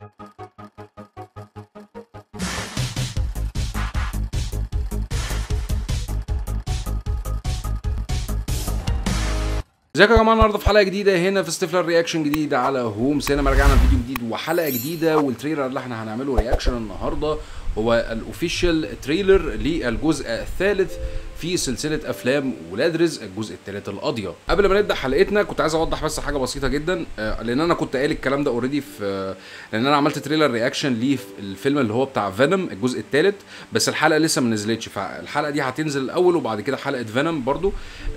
ازيكم يا جماعه النهارده في حلقه جديده هنا في ستيفلر رياكشن جديد على هوم سينما رجعنا فيديو جديد وحلقه جديده والتريلر اللي احنا هنعمله رياكشن النهارده هو الاوفيشال تريلر للجزء الثالث في سلسله افلام ولاد رزق الجزء الثالث القاضيه قبل ما نبدا حلقتنا كنت عايز اوضح بس حاجه بسيطه جدا آه، لان انا كنت قايل الكلام ده اوريدي في آه، لان انا عملت تريلر رياكشن ليه في الفيلم اللي هو بتاع فينوم الجزء الثالث بس الحلقه لسه ما نزلتش فالحلقه دي هتنزل الاول وبعد كده حلقه فينوم برضو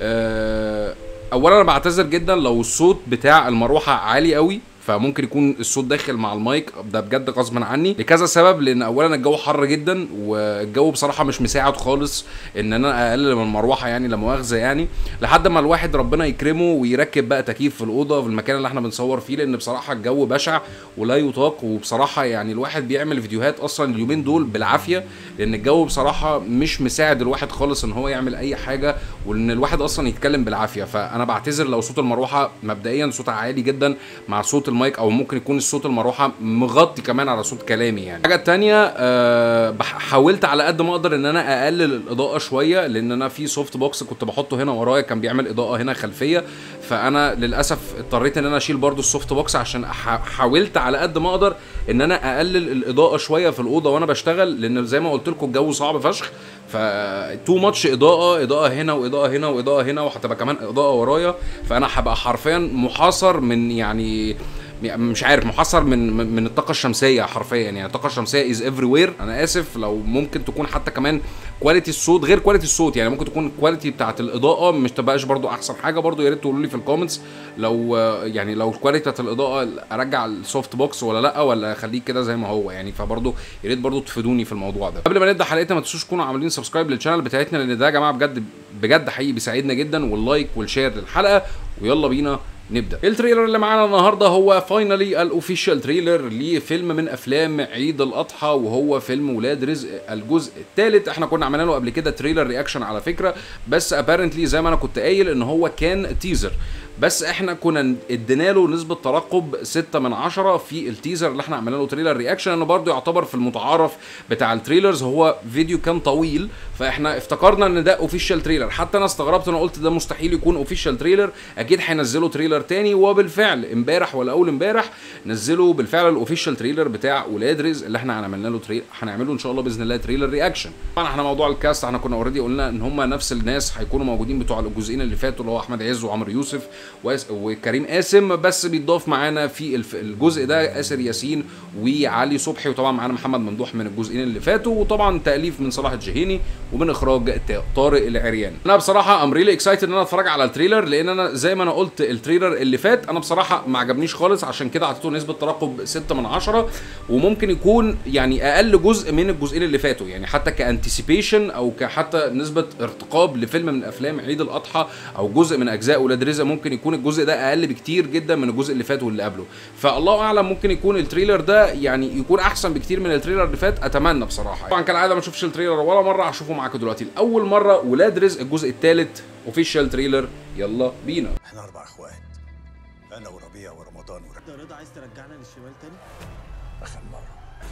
آه، اولا انا بعتذر جدا لو الصوت بتاع المروحه عالي قوي فممكن يكون الصوت داخل مع المايك ده بجد غصبا عني لكذا سبب لان اولا الجو حر جدا والجو بصراحه مش مساعد خالص ان انا اقلل من المروحه يعني لا مؤاخذه يعني لحد ما الواحد ربنا يكرمه ويركب بقى تكييف في الاوضه في المكان اللي احنا بنصور فيه لان بصراحه الجو بشع ولا يطاق وبصراحه يعني الواحد بيعمل فيديوهات اصلا اليومين دول بالعافيه لان الجو بصراحه مش مساعد الواحد خالص ان هو يعمل اي حاجه وان الواحد اصلا يتكلم بالعافيه فانا بعتذر لو صوت المروحه مبدئيا صوتها عالي جدا مع صوت المايك او ممكن يكون الصوت المروحه مغطي كمان على صوت كلامي يعني الحاجه التانية آه بح- حاولت على قد ما اقدر ان انا اقلل الاضاءه شويه لان انا في سوفت بوكس كنت بحطه هنا ورايا كان بيعمل اضاءه هنا خلفيه فانا للاسف اضطريت ان انا اشيل برضو السوفت بوكس عشان أح- حاولت على قد ما اقدر ان انا اقلل الاضاءه شويه في الاوضه وانا بشتغل لان زي ما قلت لكم الجو صعب فشخ ف تو ماتش اضاءه اضاءه هنا واضاءه هنا واضاءه هنا وهتبقى كمان اضاءه ورايا فانا هبقى حرفيا محاصر من يعني مش عارف محصر من من من الطاقه الشمسيه حرفيا يعني الطاقه الشمسيه از افري وير انا اسف لو ممكن تكون حتى كمان كواليتي الصوت غير كواليتي الصوت يعني ممكن تكون الكواليتي بتاعت الاضاءه مش تبقاش برضو احسن حاجه برضو يا ريت تقولوا لي في الكومنتس لو آه، يعني لو الكواليتي بتاعت الاضاءه ارجع السوفت بوكس ولا لا ولا اخليه كده زي ما هو يعني فبرضو يا ريت برضو تفيدوني في الموضوع ده قبل ما نبدا حلقتنا ما تنسوش تكونوا عاملين سبسكرايب للشانل بتاعتنا لان ده يا جماعه بجد بجد حقيقي بيساعدنا جدا واللايك والشير للحلقه ويلا بينا نبدا التريلر اللي معانا النهارده هو فاينلي الاوفيشال تريلر لفيلم من افلام عيد الاضحى وهو فيلم ولاد رزق الجزء الثالث احنا كنا عملنا له قبل كده تريلر رياكشن على فكره بس ابارنتلي زي ما انا كنت قايل ان هو كان تيزر بس احنا كنا ادينا له نسبه ترقب 6 من 10 في التيزر اللي احنا عملنا له تريلر رياكشن انه برضه يعتبر في المتعارف بتاع التريلرز هو فيديو كان طويل فاحنا افتكرنا ان ده اوفيشال تريلر حتى انا استغربت انا قلت ده مستحيل يكون اوفيشال تريلر اكيد هينزلوا تريلر تاني وبالفعل امبارح ولا اول امبارح نزلوا بالفعل الاوفيشال تريلر بتاع ولاد رزق اللي احنا عملنا له تريلر هنعمله ان شاء الله باذن الله تريلر رياكشن طبعا احنا موضوع الكاست احنا كنا اوريدي قلنا ان هم نفس الناس هيكونوا موجودين بتوع الجزئين اللي فاتوا اللي هو احمد عز وعمرو يوسف ويس- وكريم قاسم بس بيتضاف معانا في الف- الجزء ده اسر ياسين وعلي صبحي وطبعا معانا محمد ممدوح من الجزئين اللي فاتوا وطبعا تاليف من صلاح الجهيني ومن اخراج ت- طارق العريان انا بصراحه ام ريلي اكسايتد ان انا اتفرج على التريلر لان انا زي ما انا قلت التريلر اللي فات انا بصراحه ما عجبنيش خالص عشان كده اعطيته نسبه ترقب 6 من 10 وممكن يكون يعني اقل جزء من الجزئين اللي فاتوا يعني حتى كانتيسيبيشن او كحتى نسبه ارتقاب لفيلم من افلام عيد الاضحى او جزء من اجزاء ولاد رزق ممكن يكون الجزء ده اقل بكتير جدا من الجزء اللي فات واللي قبله فالله اعلم ممكن يكون التريلر ده يعني يكون احسن بكتير من التريلر اللي فات اتمنى بصراحه طبعا كالعاده ما اشوفش التريلر ولا مره هشوفه معاكم دلوقتي لاول مره ولاد رزق الجزء الثالث اوفيشال تريلر يلا بينا احنا اربع اخوات انا وربيع ورمضان ور... ده رضا عايز ترجعنا للشمال تاني اخر مره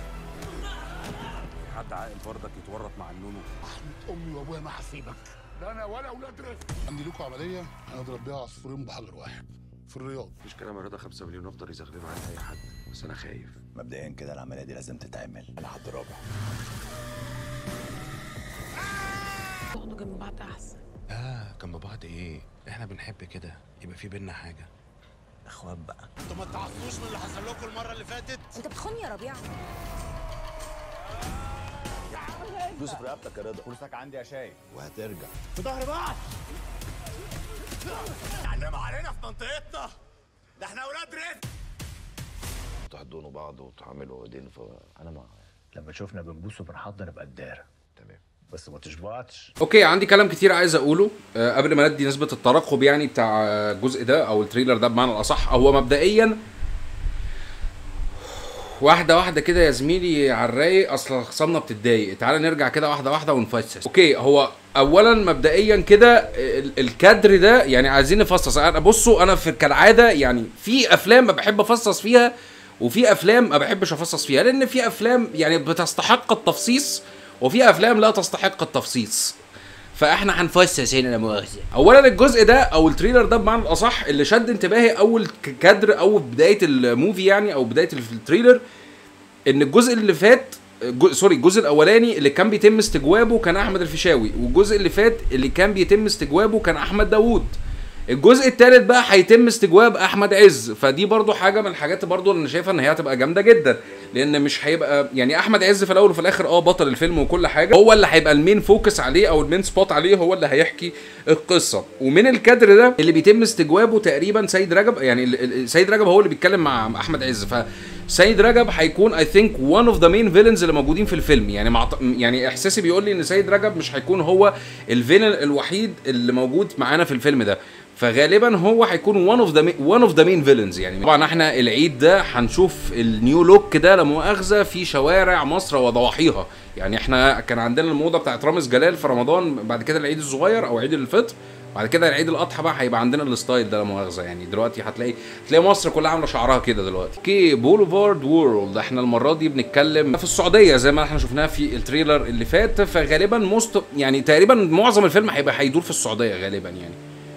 حد عاقل برضك يتورط مع النونو امي وابويا ما هسيبك لا انا ولا اولاد رزق عندي لكم عمليه هنضرب بيها عصفورين بحجر واحد في الرياض مش كلام رضا 5 مليون افضل يزغللوا على اي حد بس انا خايف مبدئيا كده العمليه دي لازم تتعمل لحد رابع تقعدوا جنب بعض احسن لا جنب بعض ايه احنا بنحب كده يبقى في بينا حاجه اخوات بقى انتوا ما تعصوش من اللي حصل لكم المره اللي فاتت انت بتخوني يا ربيع دوس في رقبتك يا رضا فلوسك عندي يا شاي وهترجع في ظهر بعض علم علينا في منطقتنا ده احنا اولاد رزق تحضنوا بعض وتعملوا ايدين فانا ما لما شفنا بنبوس وبنحضر نبقى قداره تمام بس ما تشبعتش اوكي عندي كلام كتير عايز اقوله آه، قبل ما ندي نسبه الترقب يعني بتاع آه، الجزء ده او التريلر ده بمعنى الاصح هو مبدئيا واحدة واحدة كده يا زميلي على الرايق اصل خصمنا بتتضايق تعالى نرجع كده واحدة واحدة ونفصص اوكي هو اولا مبدئيا كده ال- الكادر ده يعني عايزين نفصص انا بصوا انا في كالعادة يعني في افلام ما بحب افصص فيها وفي افلام ما بحبش افصص فيها لان في افلام يعني بتستحق التفصيص وفي افلام لا تستحق التفصيص فاحنا هنفصص هنا لا مؤاخذه اولا الجزء ده او التريلر ده بمعنى الاصح اللي شد انتباهي اول ك- كادر او بدايه الموفي يعني او بدايه التريلر ان الجزء اللي فات جو سوري الجزء الاولاني اللي كان بيتم استجوابه كان احمد الفيشاوي والجزء اللي فات اللي كان بيتم استجوابه كان احمد داوود الجزء الثالث بقى هيتم استجواب احمد عز فدي برضو حاجه من الحاجات برضو اللي انا شايفها ان هي هتبقى جامده جدا لان مش هيبقى يعني احمد عز في الاول وفي الاخر اه بطل الفيلم وكل حاجه هو اللي هيبقى المين فوكس عليه او المين سبوت عليه هو اللي هيحكي القصه ومن الكادر ده اللي بيتم استجوابه تقريبا سيد رجب يعني ال- ال- سيد رجب هو اللي بيتكلم مع احمد عز فسيد رجب هيكون اي ثينك وان اوف ذا مين فيلنز اللي موجودين في الفيلم يعني مع يعني احساسي بيقول لي ان سيد رجب مش هيكون هو الفيلن الوحيد اللي موجود معانا في الفيلم ده فغالبا هو هيكون وان اوف ذا وان اوف ذا مين فيلنز يعني طبعا احنا العيد ده هنشوف النيو لوك ده لا مؤاخذه في شوارع مصر وضواحيها يعني احنا كان عندنا الموضه بتاعت رامز جلال في رمضان بعد كده العيد الصغير او عيد الفطر بعد كده العيد الاضحى بقى هيبقى عندنا الستايل ده لا مؤاخذه يعني دلوقتي هتلاقي تلاقي مصر كلها عامله شعرها كده دلوقتي كي بوليفارد وورلد احنا المره دي بنتكلم في السعوديه زي ما احنا شفناها في التريلر اللي فات فغالبا موست يعني تقريبا معظم الفيلم هيبقى هيدور في السعوديه غالبا يعني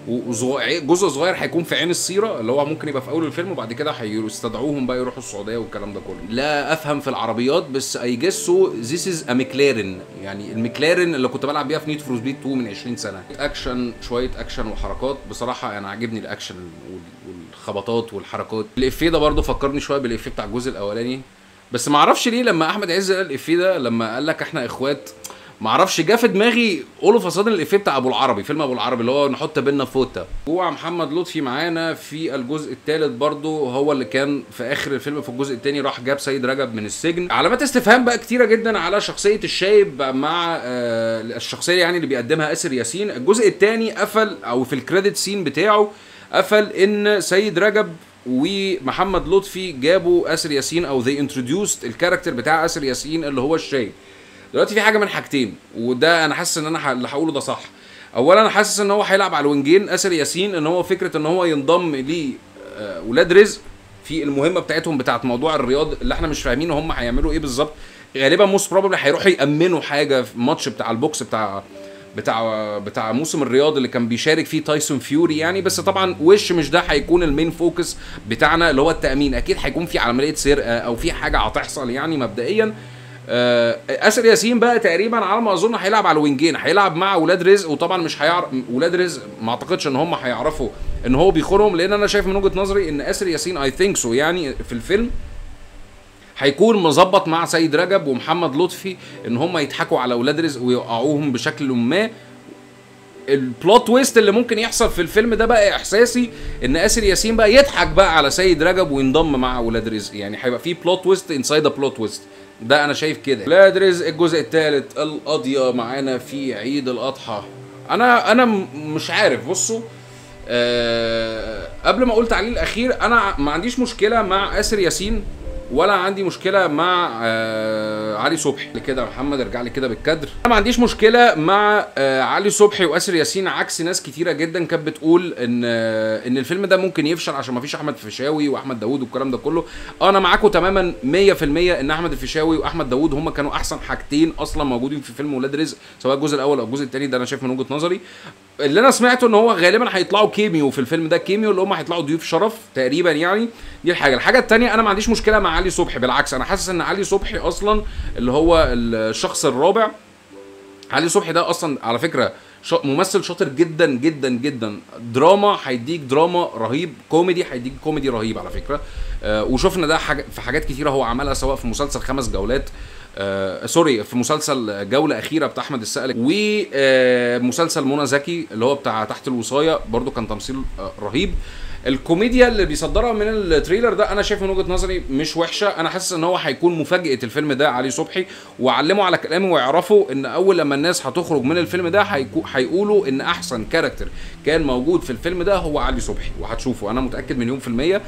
وجزء صغير هيكون في عين السيره اللي هو ممكن يبقى في اول الفيلم وبعد كده هيستدعوهم بقى يروحوا السعوديه والكلام ده كله لا افهم في العربيات بس اي جسو ذيس از ا مكلارن يعني المكلارن اللي كنت بلعب بيها في نيد فور سبيد 2 من 20 سنه اكشن شويه اكشن وحركات بصراحه انا عاجبني الاكشن وال- والخبطات والحركات الافيه ده برضه فكرني شويه بالافيه بتاع الجزء الاولاني بس ما اعرفش ليه لما احمد عز قال الافيه ده لما قال لك احنا اخوات ما اعرفش جه في دماغي اول فصاد الافيه بتاع ابو العربي فيلم ابو العربي اللي هو نحط بينا فوته هو محمد لطفي معانا في الجزء الثالث برضه هو اللي كان في اخر الفيلم في الجزء الثاني راح جاب سيد رجب من السجن علامات استفهام بقى كتيره جدا على شخصيه الشايب مع آه الشخصيه يعني اللي بيقدمها اسر ياسين الجزء الثاني قفل او في الكريدت سين بتاعه قفل ان سيد رجب ومحمد لطفي جابوا اسر ياسين او they introduced الكاركتر بتاع اسر ياسين اللي هو الشايب دلوقتي في حاجه من حاجتين وده انا حاسس ان انا ح- اللي هقوله ده صح اولا انا حاسس ان هو هيلعب على الوينجين اسر ياسين ان هو فكره ان هو ينضم ل آه، ولاد رزق في المهمه بتاعتهم بتاعت موضوع الرياض اللي احنا مش فاهمين هم هيعملوا ايه بالظبط غالبا موست بروبلي هيروحوا يامنوا حاجه في الماتش بتاع البوكس بتاع بتاع بتاع موسم الرياض اللي كان بيشارك فيه تايسون فيوري يعني بس طبعا وش مش ده هيكون المين فوكس بتاعنا اللي هو التامين اكيد هيكون في عمليه سرقه او في حاجه هتحصل يعني مبدئيا آه، اسر ياسين بقى تقريبا على ما اظن هيلعب على الوينجين هيلعب مع ولاد رزق وطبعا مش هيعرف ولاد رزق ما اعتقدش ان هم هيعرفوا ان هو بيخونهم لان انا شايف من وجهه نظري ان اسر ياسين اي ثينك سو يعني في الفيلم هيكون مظبط مع سيد رجب ومحمد لطفي ان هم يضحكوا على ولاد رزق ويوقعوهم بشكل ما البلوت تويست اللي ممكن يحصل في الفيلم ده بقى احساسي ان اسر ياسين بقى يضحك بقى على سيد رجب وينضم مع ولاد رزق يعني هيبقى في بلوت تويست انسايد ا بلوت تويست ده انا شايف كده ولاد رزق الجزء الثالث القضيه معانا في عيد الاضحى انا انا م- مش عارف بصوا أه قبل ما اقول تعليل الاخير انا ما عنديش مشكله مع اسر ياسين ولا عندي مشكله مع آه علي صبحي كده يا محمد ارجع لي كده بالكادر انا ما عنديش مشكله مع آه علي صبحي واسر ياسين عكس ناس كتيره جدا كانت بتقول ان آه ان الفيلم ده ممكن يفشل عشان ما فيش احمد فيشاوي واحمد داوود والكلام ده كله انا معاكم تماما 100% ان احمد الفيشاوي واحمد داوود هم كانوا احسن حاجتين اصلا موجودين في فيلم ولاد رزق سواء الجزء الاول او الجزء الثاني ده انا شايف من وجهه نظري اللي انا سمعته ان هو غالبا هيطلعوا كيميو في الفيلم ده كيميو اللي هم هيطلعوا ضيوف شرف تقريبا يعني دي الحاجه الحاجه الثانيه انا ما عنديش مشكله مع علي صبحي بالعكس انا حاسس ان علي صبحي اصلا اللي هو الشخص الرابع علي صبحي ده اصلا على فكره شا- ممثل شاطر جدا جدا جدا دراما هيديك دراما رهيب كوميدي هيديك كوميدي رهيب على فكره آه وشفنا ده حاجة في حاجات كتيره هو عملها سواء في مسلسل خمس جولات آه سوري في مسلسل جوله اخيره بتاع احمد السقا ومسلسل منى زكي اللي هو بتاع تحت الوصايه برضو كان تمثيل آه رهيب الكوميديا اللي بيصدرها من التريلر ده انا شايف من وجهه نظري مش وحشه انا حاسس ان هو هيكون مفاجاه الفيلم ده علي صبحي وعلموا على كلامي ويعرفوا ان اول لما الناس هتخرج من الفيلم ده هيكو- هيقولوا ان احسن كاركتر كان موجود في الفيلم ده هو علي صبحي وهتشوفوا انا متاكد مليون في الميه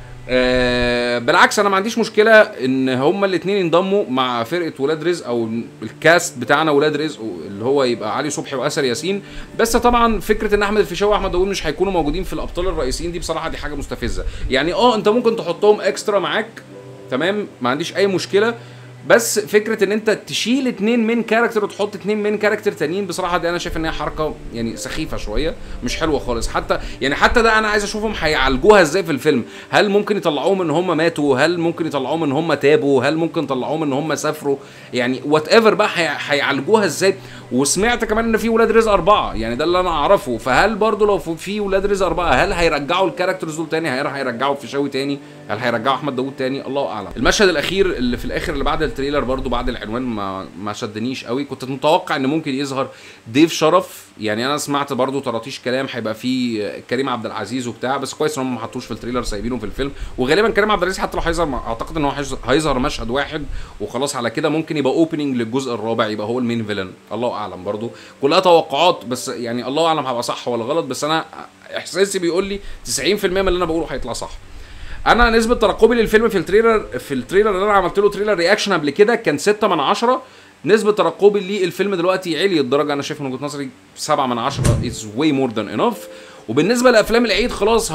آه بالعكس انا ما عنديش مشكله ان هما الاثنين ينضموا مع فرقه ولاد رزق او الكاست بتاعنا ولاد رزق اللي هو يبقى علي صبحي واسر ياسين بس طبعا فكره ان احمد الفيشاوي واحمد داوود مش هيكونوا موجودين في الابطال الرئيسيين دي بصراحه دي حاجه مستفزه يعني اه انت ممكن تحطهم اكسترا معاك تمام ما عنديش اي مشكله بس فكره ان انت تشيل اتنين من كاركتر وتحط اتنين من كاركتر تانيين بصراحه دي انا شايف ان هي حركه يعني سخيفه شويه مش حلوه خالص حتى يعني حتى ده انا عايز اشوفهم هيعالجوها ازاي في الفيلم هل ممكن يطلعوهم ان هم ماتوا هل ممكن يطلعوهم ان هم تابوا هل ممكن يطلعوهم ان هم سافروا يعني وات ايفر بقى هي- هيعالجوها ازاي وسمعت كمان ان في ولاد رزق اربعه يعني ده اللي انا اعرفه فهل برضو لو في- في ولاد رزق اربعه هل هيرجعوا الكاركترز دول تاني هل هيرجعوا فيشاوي تاني هل هيرجعوا احمد داوود تاني الله اعلم المشهد الاخير اللي في الاخر اللي بعد التريلر برضو بعد العنوان ما ما شدنيش قوي كنت متوقع ان ممكن يظهر ضيف شرف يعني انا سمعت برضو طراطيش كلام هيبقى فيه كريم عبد العزيز وبتاع بس كويس ان هم ما حطوش في التريلر سايبينه في الفيلم وغالبا كريم عبد العزيز حتى لو هيظهر اعتقد ان هو هيظهر- هيظهر مشهد واحد وخلاص على كده ممكن يبقى اوبننج للجزء الرابع يبقى هو المين فيلن الله اعلم برضو كلها توقعات بس يعني الله اعلم هبقى صح ولا غلط بس انا احساسي بيقول لي 90% من اللي انا بقوله هيطلع صح انا نسبه ترقبي للفيلم في التريلر في التريلر اللي انا عملت له تريلر رياكشن قبل كده كان 6 من 10 نسبة ترقبي للفيلم دلوقتي علي الدرجة أنا شايف من وجهة نظري 7 من 10 is way more than enough وبالنسبة لأفلام العيد خلاص 100%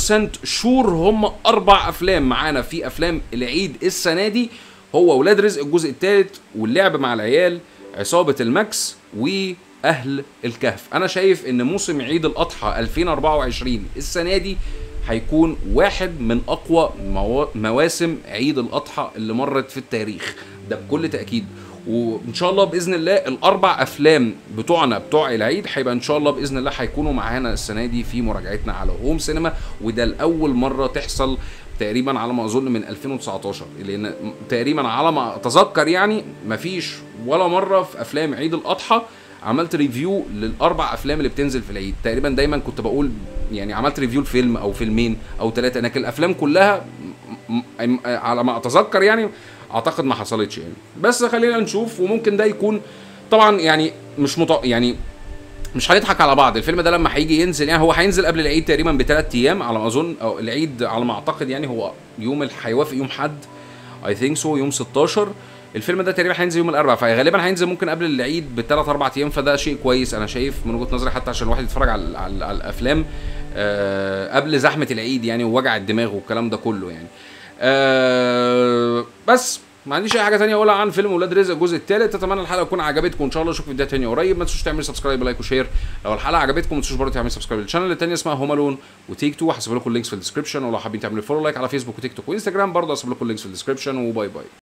شور هم أربع أفلام معانا في أفلام العيد السنة دي هو ولاد رزق الجزء الثالث واللعب مع العيال عصابة الماكس وأهل الكهف أنا شايف إن موسم عيد الأضحى 2024 السنة دي هيكون واحد من اقوى موا- مواسم عيد الاضحى اللي مرت في التاريخ ده بكل تاكيد وان شاء الله باذن الله الاربع افلام بتوعنا بتوع العيد هيبقى ان شاء الله باذن الله هيكونوا معانا السنه دي في مراجعتنا على هوم سينما وده لاول مره تحصل تقريبا على ما اظن من 2019 لان تقريبا على ما اتذكر يعني مفيش ولا مره في افلام عيد الاضحى عملت ريفيو للاربع افلام اللي بتنزل في العيد تقريبا دايما كنت بقول يعني عملت ريفيو لفيلم او فيلمين او ثلاثه لكن الافلام كلها م- م- على ما اتذكر يعني اعتقد ما حصلتش يعني بس خلينا نشوف وممكن ده يكون طبعا يعني مش مط... يعني مش هنضحك على بعض الفيلم ده لما هيجي ينزل يعني هو هينزل قبل العيد تقريبا بثلاث ايام على ما اظن او العيد على ما اعتقد يعني هو يوم ال- هيوافق يوم حد اي ثينك سو يوم 16 الفيلم ده تقريبا هينزل يوم الاربعاء فغالبا هينزل ممكن قبل العيد بثلاث اربع ايام فده شيء كويس انا شايف من وجهه نظري حتى عشان الواحد يتفرج على, على, على الافلام آه قبل زحمه العيد يعني ووجع الدماغ والكلام ده كله يعني آه بس ما عنديش اي حاجه تانية اقولها عن فيلم ولاد رزق الجزء الثالث اتمنى الحلقه تكون عجبتكم ان شاء الله اشوف فيديوهات تانية قريب ما تنسوش تعملوا سبسكرايب لايك وشير لو الحلقه عجبتكم ما تنسوش برضه تعملوا سبسكرايب للشانل الثانيه اسمها هوم الون وتيك تو هسيب لكم اللينكس في الديسكربشن ولو حابين تعملوا فولو لايك على فيسبوك وتيك توك وانستجرام برضه هسيب لكم اللينكس في الديسكربشن وباي باي